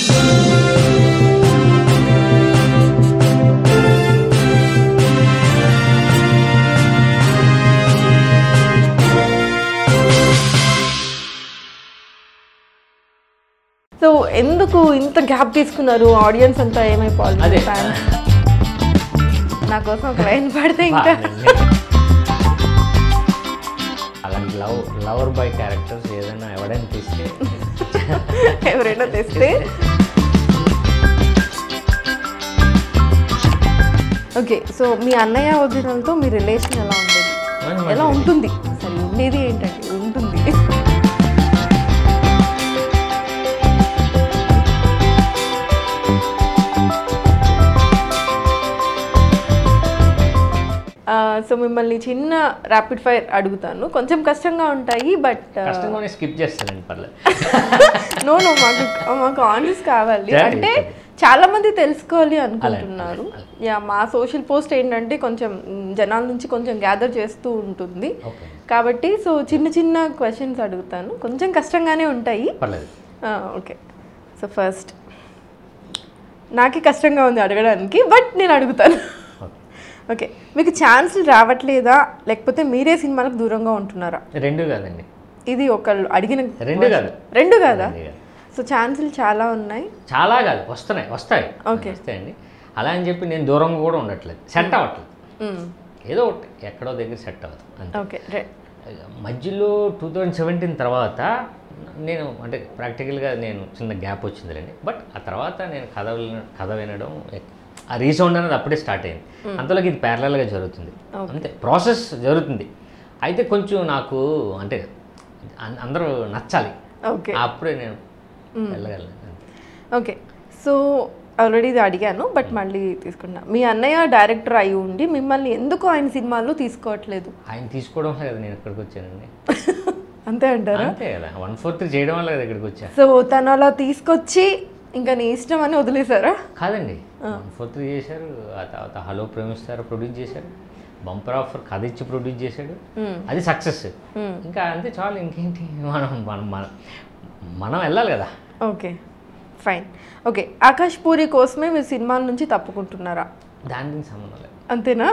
So ఎందుకు ఇంత gap తీసుకున్నారు ఆడియన్స్ అంతా అదే. ఏమైపోవాలి ఫ్యాన్స్ నా కోసం ఒక లైన్ పాడితే ఇంకా అలాంటి లవ్ లవర్ బాయ్ క్యారెక్టర్స్ ఏదైనా ఎవడైనా తీస్తే ఎవరైనా తెస్తే ఓకే సో మీ అన్నయ్య వదినలతో మీ రిలేషన్ ఎలా ఉండేది మంచి ఎలా ఉంటుంది అసలు ఉండేది ఏంటంటే ఉంటుంది సో మిమ్మల్ని చిన్న ర్యాపిడ్ ఫైర్ అడుగుతాను కొంచెం కష్టంగా ఉంటాయి బట్ కష్టంగానే స్కిప్ చేస్తానండి పర్లేదు నో నో మాకు మాకు ఆన్సర్స్ కావాలి Yeah, అంటే yeah. చాలా మంది తెలుసుకోవాలి అనుకుంటున్నారు యా మా సోషల్ పోస్ట్ ఏంటంటే కొంచెం మ్, జనాల నుంచి కొంచెం గ్యాదర్ చేస్తూ ఉంటుంది ఓకే కాబట్టి సో చిన్న చిన్న క్వశ్చన్స్ అడుగుతాను కొంచెం కష్టంగానే ఉంటాయి పర్లేదు ఓకే సో ఫస్ట్ నాకే కష్టంగా ఉంది అడగడానికి బట్ నేను అడుగుతాను ఓకే ఓకే మీకు ఛాన్స్లు రావట్లేదా లేకపోతే మీరే సినిమాలకు దూరంగా ఉంటున్నారా రెండు కాదండి ఇది ఒకళ్ళు అడిగిన రెండు కాదు రెండు కాదా రెండు కాదు. సో ఛాన్సులు చాలా ఉన్నాయి చాలా కాదు వస్తున్నాయి వస్తాయి Okay. వస్తాయండి అలా అని చెప్పి నేను దూరంగా కూడా ఉండట్లేదు సెట్ అవ్వట్లేదు మ్మ్. ఏదో ఒకటి ఎక్కడో దగ్గర సెట్ అవ్వదు అంతే ఓకే రే మధ్యలో టూ థౌజండ్ సెవెంటీన్ తర్వాత నేను అంటే ప్రాక్టికల్గా నేను చిన్న గ్యాప్ వచ్చిందిలేండి బట్ ఆ తర్వాత నేను కథ విన- కథ వినడం ఎక్- ఆ రీసౌండ్ అనేది అప్పుడే స్టార్ట్ అయింది అంతలోకి ఇది ప్యారలల్గా జరుగుతుంది అంతే ప్రాసెస్ జరుగుతుంది అయితే కొంచెం నాకు అంటే అం- అందరూ నచ్చాలి ఓకే అప్పుడే నేను వెళ్ళగలను అంతే. ఓకే సో ఆల్రెడీ ఇది అడిగాను బట్ మళ్ళీ తీసుకున్నా మీ అన్నయ్య డైరెక్టర్ అయి ఉండి మిమ్మల్ని ఎందుకు ఆయన సినిమాల్లో తీసుకోవట్లేదు ఆయన తీసుకోవడం వల్ల కదా నేను ఇక్కడికి వచ్చానండి అంతే అంటారా అంతే కదా వన్ ఫోర్ త్రీ చేయడం వల్ల కదా ఇక్కడికి వచ్చా సో తను అలా తీసుకొచ్చి ఇంకా నీ ఇష్టం అని వదిలేశారా కాదండి వన్ ఫోర్ త్రీ చేశారు ఆ తర్వాత హలో ప్రేమిస్తారు ప్రొడ్యూస్ చేశారు బంపర్ ఆఫర్ కథ ఇచ్చి ప్రొడ్యూస్ చేశాడు మ్మ్. అది సక్సెస్ మ్మ్. ఇంకా అంతే చాలు ఇంకేంటి మనం మనం మనం మనం వెళ్ళాలి కదా okay fine okay Akash Puri కోసమే మీరు సినిమాల నుంచి తప్పుకుంటున్నారా దాని దీనికి సంబంధం లేదు అంతేనా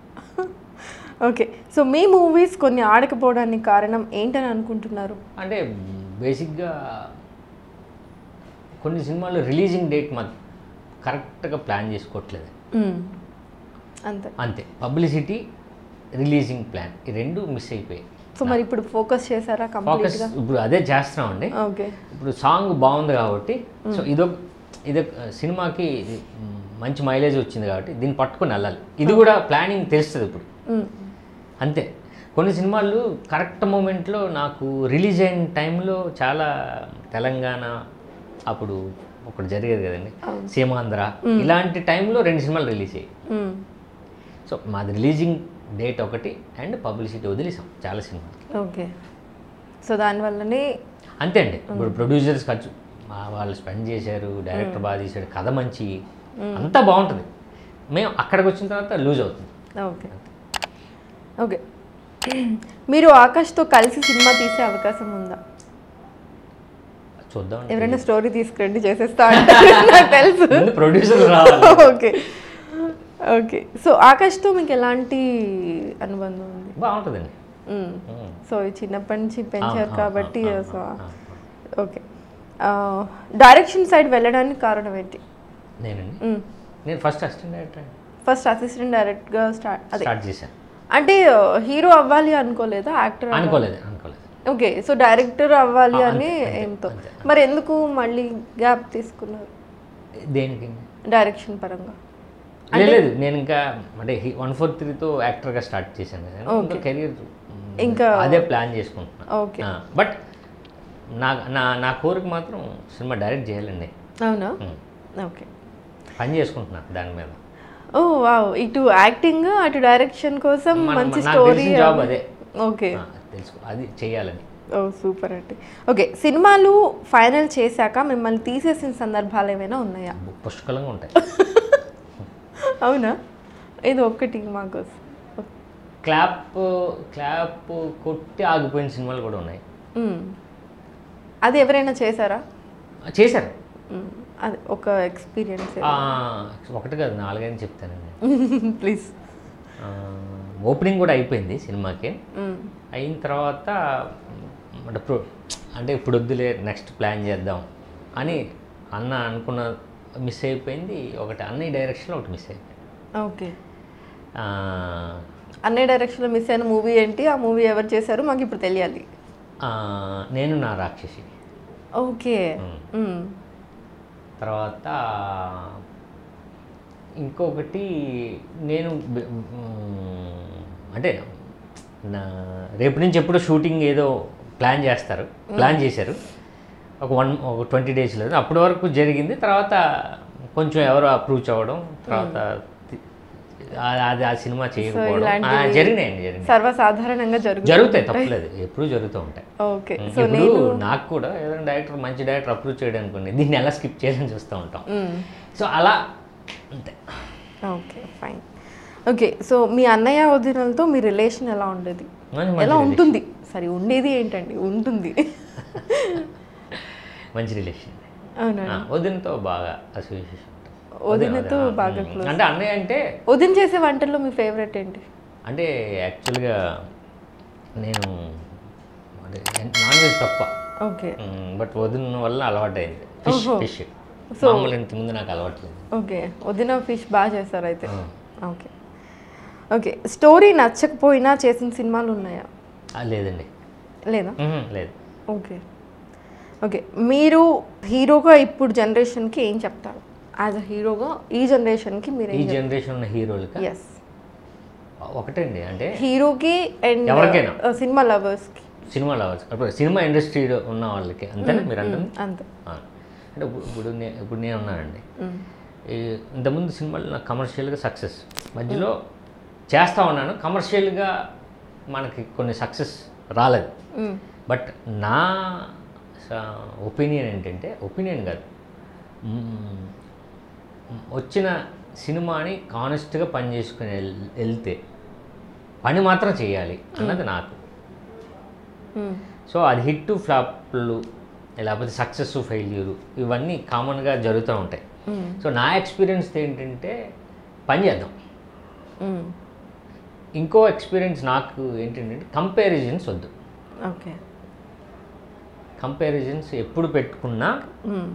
ఓకే సో మీ మూవీస్ కొన్ని ఆడకపోవడానికి కారణం ఏంటని అనుకుంటున్నారు అంటే బేసిక్గా కొన్ని సినిమాలు రిలీజింగ్ డేట్ మా కరెక్ట్గా ప్లాన్ చేసుకోవట్లేదు మ్మ్. అంతే అంతే పబ్లిసిటీ రిలీజింగ్ ప్లాన్ ఈ రెండు మిస్ అయిపోయాయి సో మరి ఇప్పుడు ఫోకస్ చేశారా ఫోకస్ కంప్లీట్గా ఇప్పుడు అదే చేస్తున్నామండి ఓకే ఇప్పుడు సాంగ్ బాగుంది కాబట్టి సో ఇదొక ఇదొక సినిమాకి ఇది, మ్, మంచి మైలేజ్ వచ్చింది కాబట్టి దీన్ని పట్టుకొని వెళ్ళాలి ఇది కూడా ప్లానింగ్ తెలుస్తుంది ఇప్పుడు మ్మ్. అంతే కొన్ని సినిమాలు కరెక్ట్ మూమెంట్లో నాకు రిలీజ్ అయిన టైంలో చాలా తెలంగాణ అప్పుడు ఒకటి జరిగేది కదండి సీమాంధ్ర ఇలాంటి టైంలో రెండు సినిమాలు రిలీజ్ అయ్యాయి మ్మ్. సో మాది రిలీజింగ్ డేట్ ఒకటి అండ్ పబ్లిసిటీ వదిలేసాం చాలా సినిమాలకి ఓకే సో దానివల్లనే అంతే అండి ఇప్పుడు ప్రొడ్యూసర్స్ ఖర్చు మా వాళ్ళు స్పెండ్ చేశారు డైరెక్టర్ బాగా తీశాడు కథ మంచి అంతా బాగుంటుంది మేము అక్కడికి వచ్చిన తర్వాత లూజ్ అవుతుంది ఓకే ఓకే మీరు ఆకాష్తో కలిసి సినిమా తీసే అవకాశం ఉందా చూద్దాం ఎవరైనా స్టోరీ తీసుకురండి చేసేస్తా అంటారు నాకు తెలుసు ముందు ప్రొడ్యూసర్ రావాలి ఓకే ఓకే సో ఆకాష్తో మీకు ఎలాంటి అనుబంధం ఉంది బాగుంటుందండి మ్మ్. మ్మ్. సో చిన్నప్పటి నుంచి పెంచారు ఆ, ఆ, కాబట్టి ఆ, సో ఆ, ఆ. ఓకే డైరెక్షన్ సైడ్ వెళ్ళడానికి కారణం ఏంటి నేనండి మ్మ్. నేను first assistant director first assistant డైరెక్ట్గా స్టార్ట్ అదే స్టార్ట్ చేశాను అంటే హీరో అవ్వాలి అనుకోలేదా యాక్టర్ అనుకోలేదు అనుకోలేదు ఓకే సో డైరెక్టర్ అవ్వాలి ఆ, అని అంతే, అంతే, ఏంతో అంతే. మరి ఎందుకు మళ్ళీ గ్యాప్ తీసుకున్నారు దేనికి డైరెక్షన్ పరంగా లేదు, లేదు నేను ఇంకా అంటే వన్ ఫోర్ త్రీతో యాక్టర్గా స్టార్ట్ చేశాను కదా ఇంకా కెరీర్ ఇంకా- అదే ప్లాన్ చేసుకుంటున్నాను ఓకే బట్ నా నా నా కోరిక మాత్రం సినిమా డైరెక్ట్ చేయాలండి అవునా మ్మ్. ఓకే పని చేసుకుంటున్నాను దాని మీద ఓ వావ్ ఇటు యాక్టింగ్ అటు డైరెక్షన్ కోసం మన- మంచి నాకు స్టోరీ తెలిసిన జాబ్ అదే ఓకే ఆ, తెలుసు అది చేయాలని ఓ సూపర్ అండి ఓకే సినిమాలు ఫైనల్ చేశాక మిమ్మల్ని తీసేసిన సందర్భాలు ఏమైనా ఉన్నాయా పుష్కలంగా ఉంటాయి అవునా ఇది ఒక్కటి మాకోసం క్లాప్ క్లాప్ కొట్టి ఆగిపోయిన సినిమాలు కూడా ఉన్నాయి మ్మ్. అది ఎవరైనా చేశారా చేశారు మ్మ్. అది ఒక ఎక్స్పీరియన్స్ ఆ, ఒకటి కాదు నాలుగైదు చెప్తానండి ప్లీజ్ ఆ, ఓపెనింగ్ కూడా అయిపోయింది సినిమాకి అయిన తర్వాత అంటే ఇప్పుడు అంటే ఇప్పుడు వద్దులే నెక్స్ట్ ప్లాన్ చేద్దాం అని అన్న అనుకున్న మిస్ అయిపోయింది ఒకటి అన్నయ్య డైరెక్షన్లో ఒకటి మిస్ అయిపోయింది ఓకే ఆ, అన్నయ్య డైరెక్షన్లో మిస్ అయిన మూవీ ఏంటి ఆ మూవీ ఎవరు చేశారు మాకు ఇప్పుడు తెలియాలి ఆ, నేను నా రాక్షసి ఓకే మ్మ్. తర్వాత ఇంకొకటి నేను బె- మ్, అంటే నా రేపు నుంచి ఎప్పుడో షూటింగ్ ఏదో ప్లాన్ చేస్తారు ప్లాన్ చేశారు ఒక వన్ ఒక ట్వంటీ డేస్లో అప్పటి వరకు జరిగింది తర్వాత కొంచెం ఎవరు అప్రూచ్ అవ్వడం తర్వాత తి- ఆ- అది ఆ సినిమా చేయకపోవడం ఆ, ఇలాంటివి జరిగినాయండి జరిగినాయి సర్వసాధారణంగా జరుగుతుంది జరుగుతాయి తప్పలేదు ఎప్పుడూ జరుగుతూ ఉంటాయి ఓకే సో ఇప్పుడు నేను నాకు కూడా ఏదైనా డైరెక్టర్ మంచి డైరెక్టర్ అప్రూవ్ చేయడం అనుకోండి దీన్ని ఎలా స్కిప్ చేయాలని చూస్తూ ఉంటాం మ్మ్. సో అలా అంతే ఓకే ఫైన్ ఓకే సో మీ అన్నయ్య వదినలతో మీ రిలేషన్ ఎలా ఉండేది మంచి మంచి ఎలా ఉంటుంది సరే ఉండేది ఏంటండి ఉంటుంది మంచి రిలేషన్ అవునా వదినతో బాగా అసోసియేషన్ వదినతో బాగా క్లోజ్ అంటే అన్నయ్య అంటే వదిన చేసే వంటల్లో మీ ఫేవరెట్ ఏంటి అంటే యాక్చువల్గా నేను అంటే నాన్ వెజ్ తప్ప ఓకే బట్ వదిన వల్ల అలవాటైంది ఫిష్ ఓహో. ఫిష్ మామూలు ఇంత ముందు నాకు అలవాట్లేదు ఓకే వదిన ఫిష్ బాగా చేస్తారు అయితే ఓకే ఓకే స్టోరీ నచ్చకపోయినా చేసిన సినిమాలు ఉన్నాయా ఆ, లేదండి లేదా మ్మ్, లేదు ఓకే ఓకే మీరు హీరోగా ఇప్పుడు జనరేషన్కి ఏం చెప్తారు యాజ్ అ హీరోగా ఈ జనరేషన్కి మీరు ఈ ఏం జనరేషన్ ఉన్న హీరోలకి ఎస్ ఒకటండి అంటే హీరోకి అండ్ ఎవరికైనా. సినిమా లవర్స్కి సినిమా లవర్స్ ఇప్పుడు సినిమా ఇండస్ట్రీలో ఉన్న వాళ్ళకి అంతేనా మీరు అంటుంది అంతే ఆ. అంటే ఇప్పుడు ఇప్పుడు నే- ఇప్పుడు నేను ఉన్నానండి ఈ ఇంతకుముందు సినిమాలు నాకు కమర్షియల్గా సక్సెస్ మధ్యలో చేస్తూ ఉన్నాను కమర్షియల్గా మనకి కొన్ని సక్సెస్ రాలేదు మ్మ్. బట్ నా ఒపీనియన్ ఏంటంటే ఒపీనియన్ కాదు మ్మ్, వచ్చిన సినిమాని కానెస్ట్గా పని చేసుకుని వెల్- వెళ్తే పని మాత్రం చేయాలి అన్నది నాకు మ్మ్. సో అది హిట్ ఫ్లాప్లు లేకపోతే సక్సెస్ ఫెయిల్యూరు ఇవన్నీ కామన్గా జరుగుతూ ఉంటాయి మ్మ్. సో నా ఎక్స్పీరియన్స్ ఏంటంటే పని చేద్దాం మ్మ్. ఇంకో ఎక్స్పీరియన్స్ నాకు ఏంటంటే కంపారిజన్స్ వద్దు ఓకే కంపారిజన్స్ ఎప్పుడు పెట్టుకున్నా మ్మ్.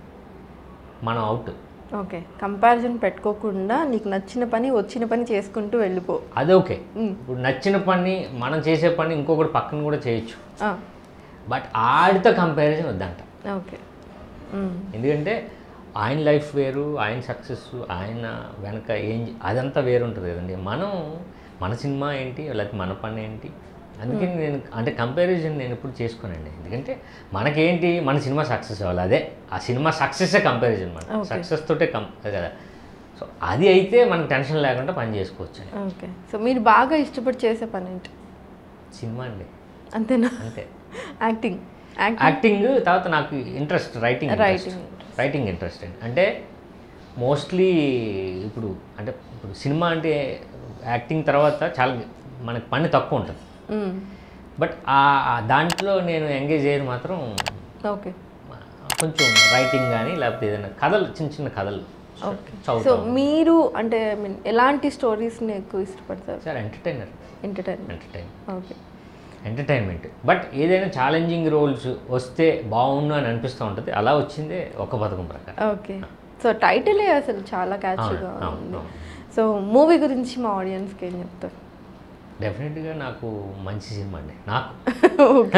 మనం అవుట్ ఓకే కంపారిజన్ పెట్టుకోకుండా నీకు నచ్చిన పని వచ్చిన పని చేసుకుంటూ వెళ్ళిపో అది ఓకే ఇప్పుడు నచ్చిన పని మనం చేసే పని ఇంకొకటి పక్కన కూడా చేయొచ్చు ఆ, బట్ ఆడితో కంపారిజన్ వద్దంట ఓకే మ్మ్. ఎందుకంటే ఆయన లైఫ్ వేరు ఆయన సక్సెస్ ఆయన వెనక ఏం అదంతా వేరు ఉంటుంది కదండి మనం మన సినిమా ఏంటి లేకపోతే మన పని ఏంటి అందుకని నేను అంటే కంపారిజన్ నేను ఎప్పుడు చేసుకోనండి ఎందుకంటే మనకేంటి మన సినిమా సక్సెస్ అవ్వాలి అదే ఆ సినిమా సక్సెస్సే కంపారిజన్ మన Okay. సక్సెస్ తోటే కం అదే కదా సో అది అయితే మనకు టెన్షన్ లేకుండా పని చేసుకోవచ్చు అని ఓకే సో మీరు బాగా ఇష్టపడి చేసే పని ఏంటి సినిమా అండి అంతేనా అంతే యాక్టింగ్ యాక్టింగ్ యాక్టింగ్ తర్వాత నాకు interest writing Writing writing interest అండి అంటే మోస్ట్లీ ఇప్పుడు అంటే ఇప్పుడు సినిమా అంటే యాక్టింగ్ తర్వాత చాలా మనకి పని తక్కువ ఉంటుంది మ్మ్. బట్ ఆ ఆ దాంట్లో నేను ఎంగేజ్ అయ్యేది మాత్రం ఓకే కొంచెం రైటింగ్ కానీ లేకపోతే ఏదైనా కథలు చిన్న చిన్న కథలు ఓకే సో చదువుతాం మీరు అంటే ఐ మీన్ ఎలాంటి స్టోరీస్ని ఎక్కువ ఇష్టపడతారు sir entertainer entertainment entertain okay entertainment but ఏదైనా ఛాలెంజింగ్ రోల్స్ వస్తే బాగుండు అని అనిపిస్తూ ఉంటుంది అలా వచ్చిందే ఒక పథకం ప్రకారం ఓకే సో టైటిలే అసలు చాలా క్యాచ్గా అవును, అవును, ఉంది అవును. సో మూవీ గురించి మా ఆడియన్స్కి ఏం చెప్తారు డెఫినెట్గా నాకు మంచి సినిమా అండి నాకు ఓకే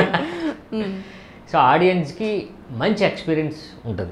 సో ఆడియన్స్కి మంచి ఎక్స్పీరియన్స్ ఉంటుంది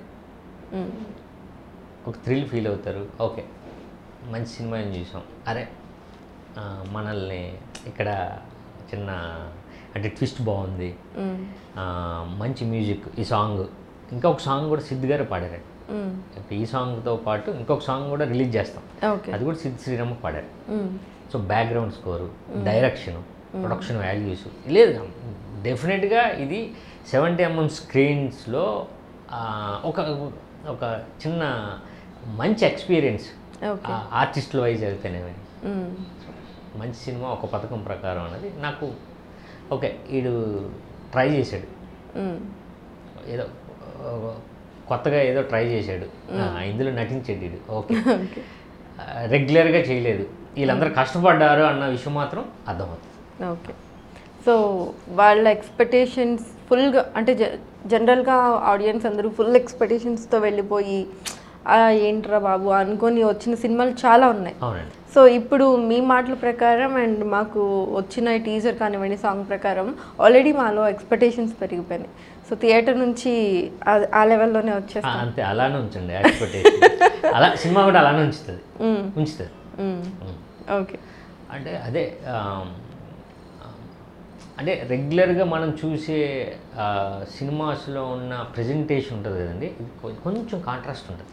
ఒక థ్రిల్ ఫీల్ అవుతారు ఓకే మంచి సినిమా ఏం చూసాం అరే ఆ, మనల్ని ఇక్కడ చిన్న అంటే ట్విస్ట్ బాగుంది ఆ, మంచి మ్యూజిక్ ఈ సాంగ్ ఇంకొక సాంగ్ కూడా సిద్ధ్ గారు పాడారు ఇప్పుడు ఈ సాంగ్తో పాటు ఇంకొక సాంగ్ కూడా రిలీజ్ చేస్తాం ఓకే అది కూడా సిద్ధ్ శ్రీరామ్ పాడారు so background score direction production values లేదు డెఫినెట్గా ఇది సెవెంటీ ఎంఎం స్క్రీన్స్లో ఒక ఒక చిన్న మంచి ఎక్స్పీరియన్స్ ఓకే ఆర్టిస్టుల వైజ్ అయితేనేమి మంచి సినిమా ఒక పథకం ప్రకారం అనేది నాకు ఓకే వీడు ట్రై చేశాడు ఏదో కొత్తగా ఏదో ట్రై చేశాడు ఆ, ఇందులో నటించాడు వీడు ఓకే ఓకే రెగ్యులర్గా చేయలేదు వీళ్ళందరూ కష్టపడ్డారు అన్న విషయం మాత్రం అర్థమవుతుంది ఓకే సో వాళ్ళ ఎక్స్పెక్టేషన్స్ ఫుల్గా అంటే జ జనరల్గా ఆడియన్స్ అందరూ ఫుల్ ఎక్స్పెక్టేషన్స్తో వెళ్ళిపోయి "ఆ, ఏంట్రా బాబు అనుకొని వచ్చిన సినిమాలు చాలా ఉన్నాయి అవునండి సో ఇప్పుడు మీ మాటల ప్రకారం అండ్ మాకు వచ్చిన టీజర్ కానివ్వండి సాంగ్ ప్రకారం ఆల్రెడీ మాలో ఎక్స్పెక్టేషన్స్ పెరిగిపోయినాయి సో థియేటర్ నుంచి ఆ- ఆ లెవెల్లోనే ఆ, వచ్చేస్తాం అంతే అలానే ఉంచండి ఎక్స్పెక్టేషన్ అలా సినిమా కూడా అలానే ఉంచుతుంది ఉంచుతుంది ఉమ్. ఓకే అంటే అదే ఆమ్, ఆమ్, అంటే రెగ్యులర్గా మనం చూసే ఆ, సినిమాస్లో ఉన్న ప్రజెంటేషన్ ఉంటుంది కదండి ఇది కొ- కొంచెం కాంట్రాస్ట్ ఉంటుంది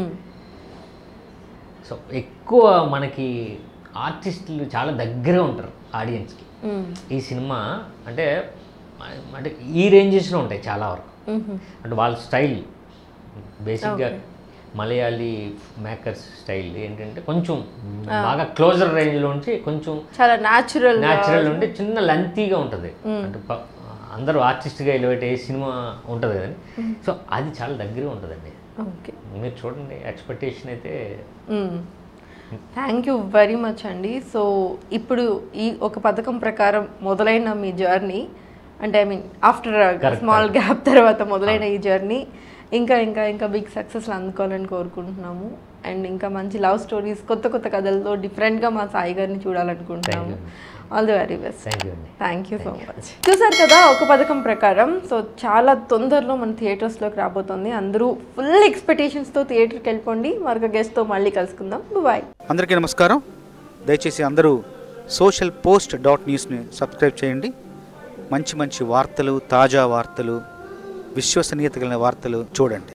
సో ఎక్కువ మనకి ఆర్టిస్టులు చాలా దగ్గర ఉంటారు ఆడియన్స్కి ఈ సినిమా అంటే అంటే ఈ రేంజెస్లో ఉంటాయి చాలా వరకు అంటే వాళ్ళ స్టైల్ బేసిక్గా మలయాళీ మేకర్స్ స్టైల్ ఏంటంటే కొంచెం బాగా క్లోజర్ రేంజ్లో ఉంచి కొంచెం చాలా న్యాచురల్ న్యాచురల్ ఉంటే చిన్న లెంతీగా ఉంటుంది అంటే ప- అందరూ ఆర్టిస్ట్గా ఎలివేట్ అయ్యే సినిమా ఉంటుంది కదండి సో అది చాలా దగ్గరగా ఉంటుందండి ఓకే మీరు చూడండి ఎక్స్పెక్టేషన్ అయితే థ్యాంక్ యూ వెరీ మచ్ అండి సో ఇప్పుడు ఈ ఒక పథకం ప్రకారం మొదలైన మీ జర్నీ అంటే I mean after small gap తర్వాత మొదలైన ఈ జర్నీ ఇంకా ఇంకా ఇంకా బిగ్ సక్సెస్లు అందుకోవాలని కోరుకుంటున్నాము అండ్ ఇంకా మంచి లవ్ స్టోరీస్ కొత్త కొత్త కథలతో డిఫరెంట్గా మా సాయి గారిని చూడాలనుకుంటున్నాము all the very best thank you అండి థ్యాంక్ యూ సో మచ్ చూసారు కదా ఒక పథకం ప్రకారం సో చాలా తొందరలో మన థియేటర్స్లోకి రాబోతుంది అందరూ ఫుల్ ఎక్స్పెక్టేషన్స్తో థియేటర్కి వెళ్ళిపోండి మరొక గెస్ట్తో మళ్ళీ కలుసుకుందాం బాయ్ అందరికీ నమస్కారం దయచేసి అందరూ సోషల్ పోస్ట్ డాట్ న్యూస్ని సబ్స్క్రైబ్ చేయండి మంచి మంచి వార్తలు తాజా వార్తలు విశ్వసనీయత కలిగిన వార్తలు చూడండి